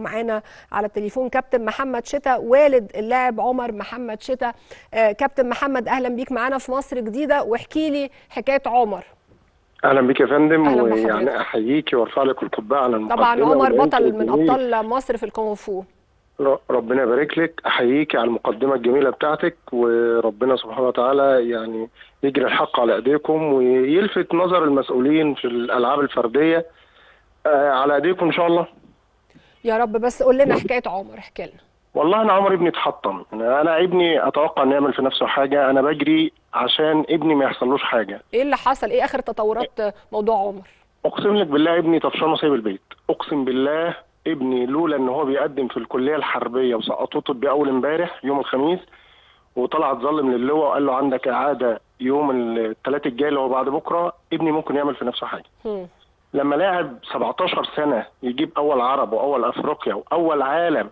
معانا على التليفون كابتن محمد شتا والد اللاعب عمر محمد شتا آه، كابتن محمد اهلا بيك معانا في مصر جديده واحكي لي حكايه عمر اهلا بك يا فندم أهلا بحضرتك. ويعني احييكي وارفع لك القبعه على المقدمه طبعا عمر والأنت بطل من الجميل. ابطال مصر في الكونغ فو ر- ربنا يبارك لك احييكي على المقدمه الجميله بتاعتك وربنا سبحانه وتعالى يعني يجري الحق على ايديكم ويلفت نظر المسؤولين في الالعاب الفرديه آه، على ايديكم ان شاء الله يا رب بس قول لنا حكايه عمر احكي لنا والله انا عمر ابني اتحطم انا ابني اتوقع انه يعمل في نفسه حاجه انا بجري عشان ابني ما يحصلوش حاجه ايه اللي حصل ايه اخر تطورات موضوع عمر اقسم لك بالله ابني طفشان وسايب البيت اقسم بالله ابني لولا ان هو بيقدم في الكليه الحربيه وسقطوه طبي اول امبارح يوم الخميس وطلع اتظلم للواء وقال له عندك اعاده يوم الثلاث الجاي اللي هو بعد بكره ابني ممكن يعمل في نفسه حاجه هم. لما لاعب 17 سنه يجيب اول عرب واول افريقيا واول عالم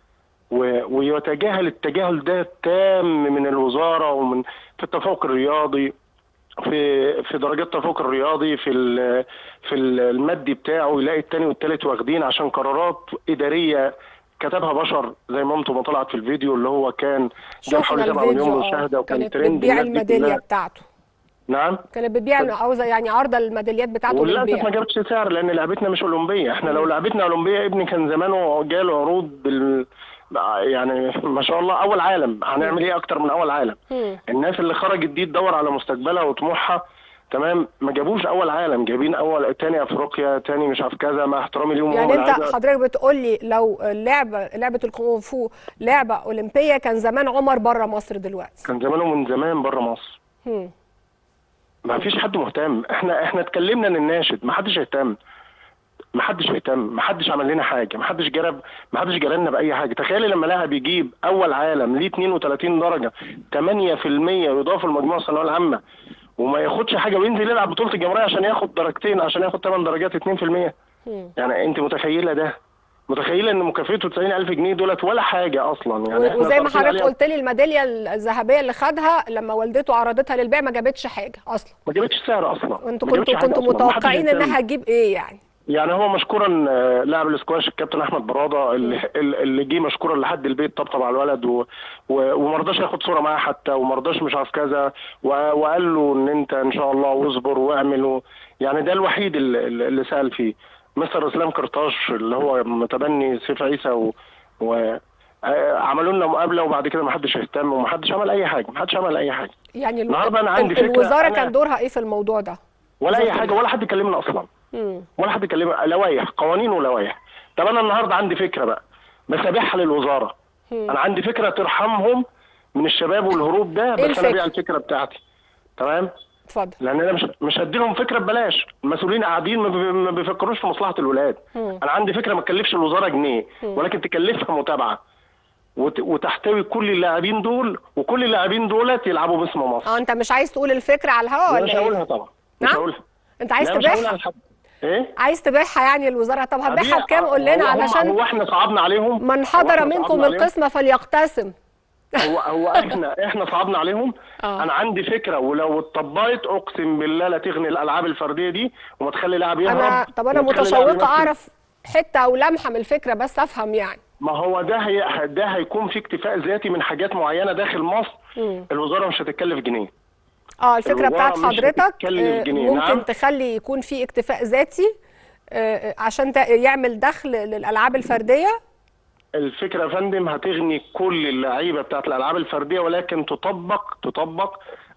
و- ويتجاهل التجاهل ده التام من الوزاره ومن في التفوق الرياضي في في درجات التفوق الرياضي في ال- في ال- المادي بتاعه يلاقي التاني والتالت واخدين عشان قرارات اداريه كتبها بشر زي مامته ما طلعت في الفيديو اللي هو كان جاب شفنا حوالي 7 مليون الفيديو مشاهده اه وكان كانت ترند بتبيع الناس دي الميداليه كلها. بتاعته نعم كانت بتبيع عاوزه يعني عرض الميداليات بتاعته وللاسف للبيع ما جابتش سعر لان لعبتنا مش اولمبيه احنا لو لعبتنا اولمبيه ابني كان زمانه جاله عروض بال يعني ما شاء الله اول عالم هنعمل ايه اكتر من اول عالم هم. الناس اللي خرجت دي تدور على مستقبلها وطموحها تمام ما جابوش اول عالم جايبين اول تاني افريقيا تاني مش عارف كذا مع احترامي ليهم يعني هم انت لعيبة. حضرتك بتقول لي لو لعبه لعبه الكونغ فو لعبه اولمبيه كان زمان عمر بره مصر دلوقتي كان زمانه من زمان بره مصر هم. ما فيش حد مهتم احنا احنا اتكلمنا نناشد ما حدش يهتم ما حدش يهتم ما حدش عمل لنا حاجه ما حدش جرب ما حدش جرالنا باي حاجه تخيلي لما لاعب يجيب اول عالم ليه 32 درجه 8% يضاف المجموعه الثانويه العامه وما ياخدش حاجه وينزل يلعب بطوله الجمهوريه عشان ياخد درجتين عشان ياخد 8 درجات 2% هم. يعني انت متخيله ده متخيله ان مكافئته 90000 جنيه دولت ولا حاجه اصلا يعني احنا وزي ما صارفين حضرتك عليها- قلت لي الميداليه الذهبيه اللي خدها لما والدته عرضتها للبيع ما جابتش حاجه اصلا ما جابتش سعر اصلا وانتوا ما جابتش كنتوا حاجة كنتوا أصلاً. ما حدش متوقعين يهتم. انها هتجيب ايه يعني يعني هو مشكورا آه، لاعب الاسكواش الكابتن احمد براده اللي اللي جه مشكورا لحد البيت طبطب على الولد و... و... وما رضاش ياخد صوره معاه حتى وما رضاش مش عارف كذا و... وقال له ان انت ان شاء الله واصبر واعمل و... يعني ده الوحيد اللي, اللي سال فيه مستر اسلام كرطاش اللي هو متبني سيف عيسى و, و... آه، عملوا لنا مقابله وبعد كده ما حدش اهتم وما حدش عمل اي حاجه ما حدش عمل اي حاجه يعني الو... النهاردة أنا عندي ال- فكرة، الوزاره أنا- كان دورها ايه في الموضوع ده ولا اي وزارة حاجه ولا حد كلمنا اصلا مم. ولا حد كلمه لوائح قوانين ولوائح طب انا النهارده عندي فكره بقى بسابحها للوزاره مم. انا عندي فكره ترحمهم من الشباب والهروب ده بس الفكرة؟ انا ابيع الفكره بتاعتي تمام اتفضل لان انا مش مش هدي لهم فكره ببلاش المسؤولين قاعدين ما بي- ما بيفكروش في مصلحه الولاد مم. انا عندي فكره ما تكلفش الوزاره جنيه ولكن تكلفها متابعه وت- وتحتوي كل اللاعبين دول وكل اللاعبين دولت يلعبوا باسم مصر اه انت مش عايز تقول الفكره على الهواء لا، مش ولا ايه هقولها طبعا مش نعم؟ هقولها انت عايز لا، مش هقولها تبيعها لحد. ايه عايز تبيعها يعني الوزاره طب هتبيعها هبيع- بكام قول هو- لنا هم- علشان هو احنا صعبنا عليهم من هو حضر إحنا منكم صعبنا عليهم؟ القسمه فليقتسم هو هو احنا احنا صعبنا عليهم آه. انا عندي فكره ولو اتطبقت اقسم بالله لا تغني الالعاب الفرديه دي وما تخلي لاعب يهرب انا طب انا وما تخلي لاعب متشوقه يمثل. اعرف حته او لمحه من الفكره بس افهم يعني ما هو ده هي ده هيكون في اكتفاء ذاتي من حاجات معينه داخل مصر مم. الوزاره مش هتتكلف جنيه اه الفكره الوزارة بتاعت مش حضرتك هتتكلف آه، جنيه، ممكن نعم. تخلي يكون في اكتفاء ذاتي آه، آه، عشان ت- يعمل دخل للالعاب الفرديه الفكره يا فندم هتغني كل اللعيبه بتاعت الالعاب الفرديه ولكن تطبق تطبق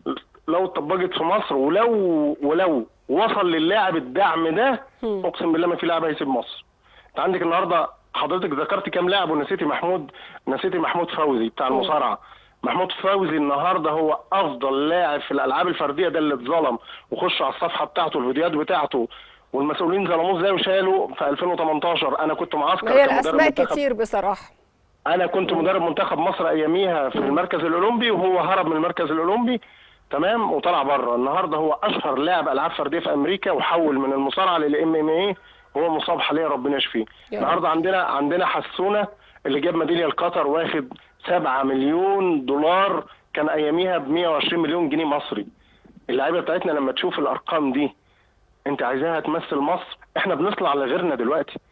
لو اتطبقت في مصر ولو ولو وصل للاعب الدعم ده اقسم بالله ما في لاعب هيسيب مصر انت عندك النهارده حضرتك ذكرت كام لاعب ونسيتي محمود نسيتي محمود فوزي بتاع المصارعه محمود فوزي النهارده هو افضل لاعب في الالعاب الفرديه ده اللي اتظلم وخش على الصفحه بتاعته الفيديوهات بتاعته والمسؤولين ظلموه ازاي وشالوا في 2018 انا كنت معسكر ما هي كمدرب الاسماء منتخب. كتير بصراحه انا كنت مدرب منتخب مصر اياميها في المركز الاولمبي وهو هرب من المركز الاولمبي تمام وطلع بره النهارده هو اشهر لاعب العاب فرديه في امريكا وحول من المصارعه للام ام اي وهو مصاب حاليا ربنا يشفيه يا النهارده عندنا عندنا حسونه اللي جاب ميداليه لقطر واخد 7 مليون دولار كان اياميها ب 120 مليون جنيه مصري اللعيبه بتاعتنا لما تشوف الارقام دي انت عايزاها تمثل مصر احنا بنطلع لغيرنا دلوقتي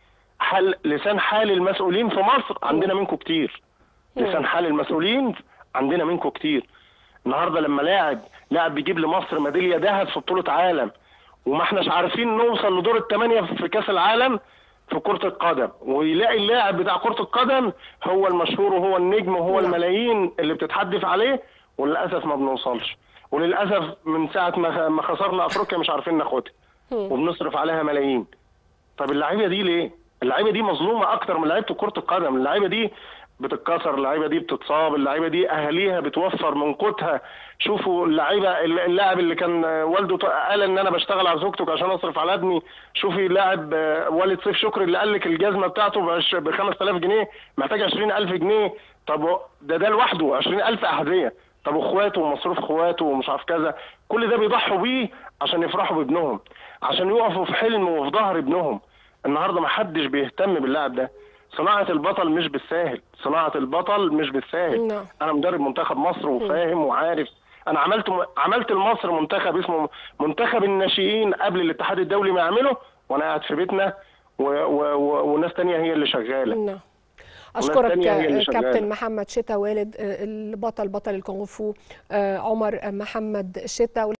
حال لسان حال المسؤولين في مصر عندنا منكم كتير لسان حال المسؤولين عندنا منكم كتير النهارده لما لاعب لاعب بيجيب لمصر ميداليه ذهب في بطوله عالم وما احناش عارفين نوصل لدور الثمانيه في كاس العالم في كرة القدم ويلاقي اللاعب بتاع كرة القدم هو المشهور وهو النجم وهو نعم. الملايين اللي بتتحدث عليه وللاسف ما بنوصلش وللاسف من ساعة ما ما خسرنا افريقيا مش عارفين ناخدها وبنصرف عليها ملايين طب اللعيبه دي ليه؟ اللعيبه دي مظلومه اكتر من لعيبه كره القدم، اللعيبه دي بتتكسر، اللعيبه دي بتتصاب، اللعيبه دي اهاليها بتوفر من قوتها، شوفوا اللعيبه اللاعب اللي كان والده ط- قال ان انا بشتغل على زوجتك عشان اصرف على ابني، شوفي لاعب آه، والد سيف شكري اللي قال لك الجزمه بتاعته ب 5000 جنيه محتاج 20000 جنيه، طب و- ده ده لوحده 20000 احذيه، طب واخواته ومصروف اخواته ومش عارف كذا، كل ده بيضحوا بيه عشان يفرحوا بابنهم، عشان يقفوا في حلم وفي ظهر ابنهم. النهارده ما حدش بيهتم باللاعب ده صناعه البطل مش بالساهل صناعه البطل مش بالساهل نعم. انا مدرب منتخب مصر وفاهم وعارف انا عملت عملت لمصر منتخب اسمه منتخب الناشئين قبل الاتحاد الدولي ما يعمله وانا قاعد في بيتنا و... و... و... وناس تانية هي اللي شغاله نعم اشكرك تانية هي اللي كابتن شغالة. محمد شتا والد آه، البطل بطل الكونغ فو آه، عمر محمد شتا